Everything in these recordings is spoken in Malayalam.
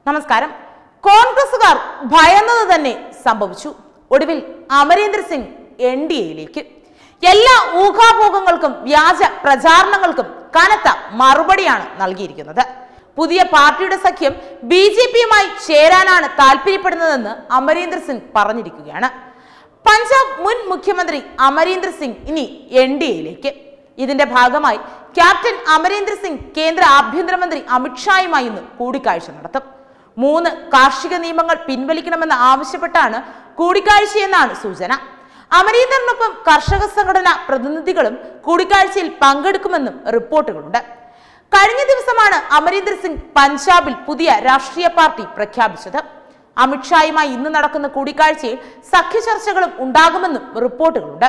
നമസ്കാരം കോൺഗ്രസുകാർ ഭയന്നത് തന്നെ സംഭവിച്ചു ഒടുവിൽ അമരീന്ദർ സിംഗ് എൻ ഡി എയിലേക്ക് എല്ലാ ഊഹാപോഹങ്ങൾക്കും വ്യാജ പ്രചാരണങ്ങൾക്കും കനത്ത മറുപടിയാണ് നൽകിയിരിക്കുന്നത് പുതിയ പാർട്ടിയുടെ സഖ്യം ബി ജെ പിയുമായി ചേരാനാണ് താല്പര്യപ്പെടുന്നതെന്ന് അമരീന്ദർ സിംഗ് പറഞ്ഞിരിക്കുകയാണ് പഞ്ചാബ് മുൻ മുഖ്യമന്ത്രി അമരീന്ദർ സിംഗ് ഇനി എൻ ഡി എയിലേക്ക് ഇതിന്റെ ഭാഗമായി ക്യാപ്റ്റൻ അമരീന്ദർ സിംഗ് കേന്ദ്ര ആഭ്യന്തരമന്ത്രി അമിത്ഷായുമായി ഇന്ന് കൂടിക്കാഴ്ച നടത്തും മൂന്ന് കാർഷിക നിയമങ്ങൾ പിൻവലിക്കണമെന്ന് ആവശ്യപ്പെട്ടാണ് കൂടിക്കാഴ്ചയെന്നാണ് സൂചന അമരീന്ദറിനൊപ്പം കർഷക സംഘടന പ്രതിനിധികളും കൂടിക്കാഴ്ചയിൽ പങ്കെടുക്കുമെന്നും റിപ്പോർട്ടുകളുണ്ട് കഴിഞ്ഞ ദിവസമാണ് അമരീന്ദർ സിംഗ് പഞ്ചാബിൽ പുതിയ രാഷ്ട്രീയ പാർട്ടി പ്രഖ്യാപിച്ചത് അമിത്ഷായുമായി ഇന്ന് നടക്കുന്ന കൂടിക്കാഴ്ചയിൽ സഖ്യ ചർച്ചകളും ഉണ്ടാകുമെന്നും റിപ്പോർട്ടുകളുണ്ട്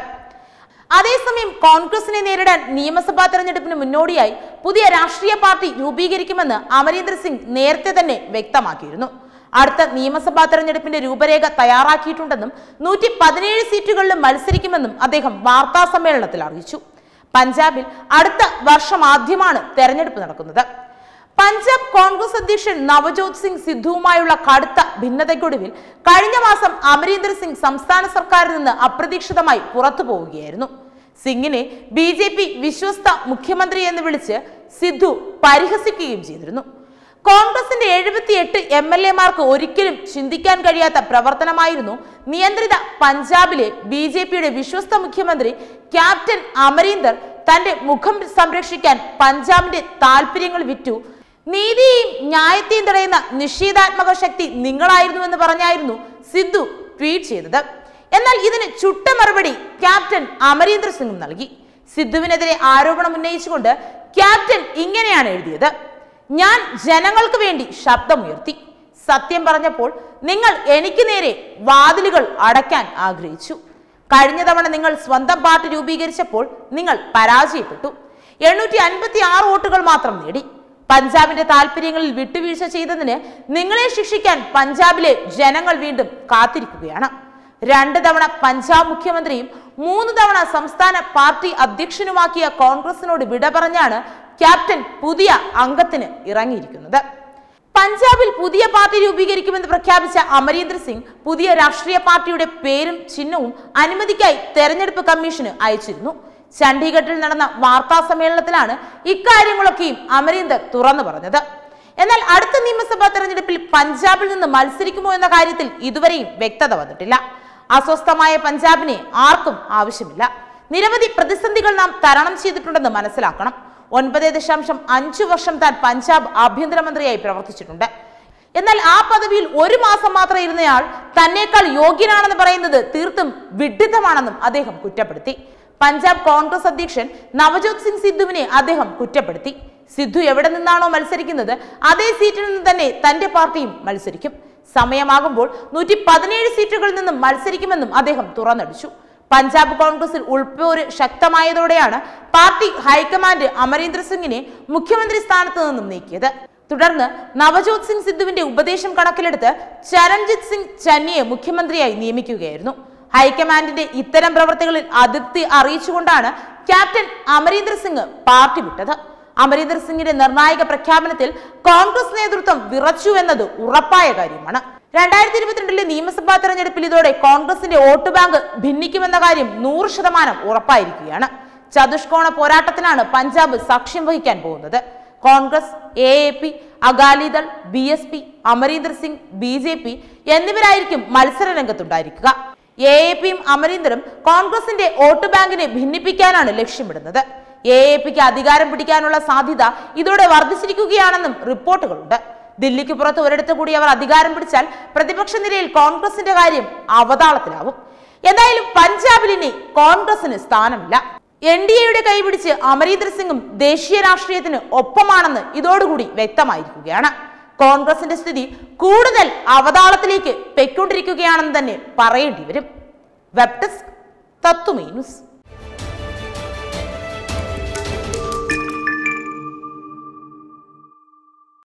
അതേസമയം കോൺഗ്രസിനെ നേരിടാൻ നിയമസഭാ തെരഞ്ഞെടുപ്പിന് മുന്നോടിയായി പുതിയ രാഷ്ട്രീയ പാർട്ടി രൂപീകരിക്കുമെന്ന് അമരീന്ദർ സിംഗ് നേരത്തെ തന്നെ വ്യക്തമാക്കിയിരുന്നു അടുത്ത നിയമസഭാ തെരഞ്ഞെടുപ്പിന്റെ രൂപരേഖ തയ്യാറാക്കിയിട്ടുണ്ടെന്നും നൂറ്റി പതിനേഴ് സീറ്റുകളിലും മത്സരിക്കുമെന്നും അദ്ദേഹം വാർത്താ സമ്മേളനത്തിൽ അറിയിച്ചു പഞ്ചാബിൽ അടുത്ത വർഷം ആദ്യമാണ് തെരഞ്ഞെടുപ്പ് നടക്കുന്നത് പഞ്ചാബ് കോൺഗ്രസ് അധ്യക്ഷൻ നവജോത് സിംഗ് സിദ്ധുവുമായുള്ള കടുത്ത ഭിന്നതയ്ക്കൊടുവിൽ കഴിഞ്ഞ മാസം അമരീന്ദർ സിംഗ് സംസ്ഥാന സർക്കാരിൽ നിന്ന് അപ്രതീക്ഷിതമായി പുറത്തു പോവുകയായിരുന്നു സിംഗിനെ ബി ജെ പി വിശ്വസ്ത മുഖ്യമന്ത്രി എന്ന് വിളിച്ച് സിദ്ധു പരിഹസിക്കുകയും ചെയ്തിരുന്നു കോൺഗ്രസിന്റെ എഴുപത്തിയെട്ട് എം എൽ എമാർക്ക് ഒരിക്കലും ചിന്തിക്കാൻ കഴിയാത്ത പ്രവർത്തനമായിരുന്നു നിയന്ത്രിത പഞ്ചാബിലെ ബി ജെ പിയുടെ വിശ്വസ്ത മുഖ്യമന്ത്രി ക്യാപ്റ്റൻ അമരീന്ദർ തന്റെ മുഖം സംരക്ഷിക്കാൻ പഞ്ചാബിന്റെ താല്പര്യങ്ങൾ വിറ്റു നീതിയെയും ന്യായത്തെയും തടയുന്ന നിഷേധാത്മക ശക്തി നിങ്ങളായിരുന്നുവെന്ന് പറഞ്ഞായിരുന്നു സിദ്ധു ട്വീറ്റ് ചെയ്തത് എന്നാൽ ഇതിന് ചുട്ട മറുപടി ക്യാപ്റ്റൻ അമരീന്ദർ സിംഗും നൽകി സിദ്ധുവിനെതിരെ ആരോപണം ഉന്നയിച്ചുകൊണ്ട് ക്യാപ്റ്റൻ ഇങ്ങനെയാണ് എഴുതിയത് ഞാൻ ജനങ്ങൾക്ക് വേണ്ടി ശബ്ദമുയർത്തി സത്യം പറഞ്ഞപ്പോൾ നിങ്ങൾ എനിക്ക് നേരെ വാതിലുകൾ അടയ്ക്കാൻ ആഗ്രഹിച്ചു കഴിഞ്ഞ തവണ നിങ്ങൾ സ്വന്തം പാർട്ടി രൂപീകരിച്ചപ്പോൾ നിങ്ങൾ പരാജയപ്പെട്ടു എണ്ണൂറ്റി അൻപത്തി ആറ് വോട്ടുകൾ മാത്രം നേടി പഞ്ചാബിന്റെ താല്പര്യങ്ങളിൽ വിട്ടുവീഴ്ച ചെയ്തതിന് നിങ്ങളെ ശിക്ഷിക്കാൻ പഞ്ചാബിലെ ജനങ്ങൾ വീണ്ടും കാത്തിരിക്കുകയാണ് രണ്ട് തവണ പഞ്ചാബ് മുഖ്യമന്ത്രിയും മൂന്ന് തവണ സംസ്ഥാന പാർട്ടി അധ്യക്ഷനുമാക്കിയ കോൺഗ്രസിനോട് വിട പറഞ്ഞാണ് ക്യാപ്റ്റൻ പുതിയ അംഗത്തിന് ഇറങ്ങിയിരിക്കുന്നത് പഞ്ചാബിൽ പുതിയ പാർട്ടി രൂപീകരിക്കുമെന്ന് പ്രഖ്യാപിച്ച അമരീന്ദർ സിംഗ് പുതിയ രാഷ്ട്രീയ പാർട്ടിയുടെ പേരും ചിഹ്നവും അനുമതിക്കായി തെരഞ്ഞെടുപ്പ് കമ്മീഷന് അയച്ചിരുന്നു ചണ്ഡീഗഡിൽ നടന്ന വാർത്താ സമ്മേളനത്തിലാണ് ഇക്കാര്യങ്ങളൊക്കെയും അമരീന്ദർ തുറന്നു പറഞ്ഞത് എന്നാൽ അടുത്ത നിയമസഭാ തെരഞ്ഞെടുപ്പിൽ പഞ്ചാബിൽ നിന്ന് മത്സരിക്കുമോ എന്ന കാര്യത്തിൽ ഇതുവരെയും വ്യക്തത വന്നിട്ടില്ല അസ്വസ്ഥമായ പഞ്ചാബിനെ ആർക്കും ആവശ്യമില്ല നിരവധി പ്രതിസന്ധികൾ നാം തരണം ചെയ്തിട്ടുണ്ടെന്ന് മനസ്സിലാക്കണം ഒൻപത് ദശാംശം അഞ്ചു വർഷം താൻ പഞ്ചാബ് ആഭ്യന്തരമന്ത്രിയായി പ്രവർത്തിച്ചിട്ടുണ്ട് എന്നാൽ ആ പദവിയിൽ ഒരു മാസം മാത്രം ഇരുന്നയാൾ തന്നേക്കാൾ യോഗ്യനാണെന്ന് പറയുന്നത് തീർത്തും വിഡ്ഢിത്തമാണെന്നും അദ്ദേഹം കുറ്റപ്പെടുത്തി പഞ്ചാബ് കോൺഗ്രസ് അധ്യക്ഷൻ നവജോത് സിംഗ് സിദ്ധുവിനെ അദ്ദേഹം കുറ്റപ്പെടുത്തി സിദ്ധു എവിടെ നിന്നാണോ മത്സരിക്കുന്നത് അതേ സീറ്റിൽ നിന്ന് തന്നെ തന്റെ പാർട്ടിയും മത്സരിക്കും സമയമാകുമ്പോൾ നൂറ്റി പതിനേഴ് സീറ്റുകളിൽ നിന്നും മത്സരിക്കുമെന്നും അദ്ദേഹം തുറന്നടിച്ചു പഞ്ചാബ് കോൺഗ്രസിൽ ഉൾപ്പോര് ശക്തമായതോടെയാണ് പാർട്ടി ഹൈക്കമാൻഡ് അമരീന്ദർ സിംഗിനെ മുഖ്യമന്ത്രി സ്ഥാനത്ത് നിന്നും നീക്കിയത് തുടർന്ന് നവജോത് സിംഗ് സിദ്ധുവിന്റെ ഉപദേശം കണക്കിലെടുത്ത് ചരൺജിത് സിംഗ് ചന്നിയെ മുഖ്യമന്ത്രിയായി നിയമിക്കുകയായിരുന്നു ഹൈക്കമാൻഡിന്റെ ഇത്തരം പ്രവർത്തികളിൽ അതൃപ്തി അറിയിച്ചുകൊണ്ടാണ് ക്യാപ്റ്റൻ അമരീന്ദർ സിംഗ് പാർട്ടി വിട്ടത് അമരീന്ദർ സിംഗിന്റെ നിർണായക പ്രഖ്യാപനത്തിൽ കോൺഗ്രസ് നേതൃത്വം വിറച്ചു എന്നത് ഉറപ്പായ കാര്യമാണ് രണ്ടായിരത്തി ഇരുപത്തിരണ്ടിലെ നിയമസഭാ തെരഞ്ഞെടുപ്പിൽ ഇതോടെ കോൺഗ്രസിന്റെ വോട്ട് ബാങ്ക് ഭിന്നിക്കുമെന്ന കാര്യം നൂറ് ശതമാനം ഉറപ്പായിരിക്കുകയാണ് ചതുഷ്കോണ പോരാട്ടത്തിനാണ് പഞ്ചാബ് സാക്ഷ്യം വഹിക്കാൻ പോകുന്നത് Congress A A P Akali Dal B S P Amarinder Singh B J P എന്നിവരായിരിക്കും മത്സര രംഗത്തുണ്ടായിരിക്കുക എ എ പിയും അമരീന്ദറും കോൺഗ്രസിന്റെ വോട്ട് ബാങ്കിനെ ഭിന്നിപ്പിക്കാനാണ് ലക്ഷ്യമിടുന്നത് എ എ പിക്ക് അധികാരം പിടിക്കാനുള്ള സാധ്യത ഇതോടെ വർദ്ധിച്ചിരിക്കുകയാണെന്നും റിപ്പോർട്ടുകളുണ്ട് ദില്ലിക്ക് പുറത്ത് ഒരിടത്ത് കൂടി അവർ അധികാരം പിടിച്ചാൽ പ്രതിപക്ഷ നിരയിൽ കോൺഗ്രസിന്റെ കാര്യം അവതാളത്തിലാവും എന്തായാലും പഞ്ചാബിൽ ഇനി കോൺഗ്രസിന് സ്ഥാനമില്ല എൻ ഡി എയുടെ കൈപിടിച്ച് അമരീന്ദർ സിംഗും ദേശീയ രാഷ്ട്രീയത്തിന് ഒപ്പമാണെന്ന് ഇതോടുകൂടി വ്യക്തമായിരിക്കുകയാണ് കോൺഗ്രസിന്റെ സ്ഥിതി കൂടുതൽ അവതാളത്തിലേക്ക് പെക്കൊണ്ടിരിക്കുകയാണെന്ന് തന്നെ പറയേണ്ടി വരും വെബ് ഡെസ്ക് തത്തുമേ ന്യൂസ്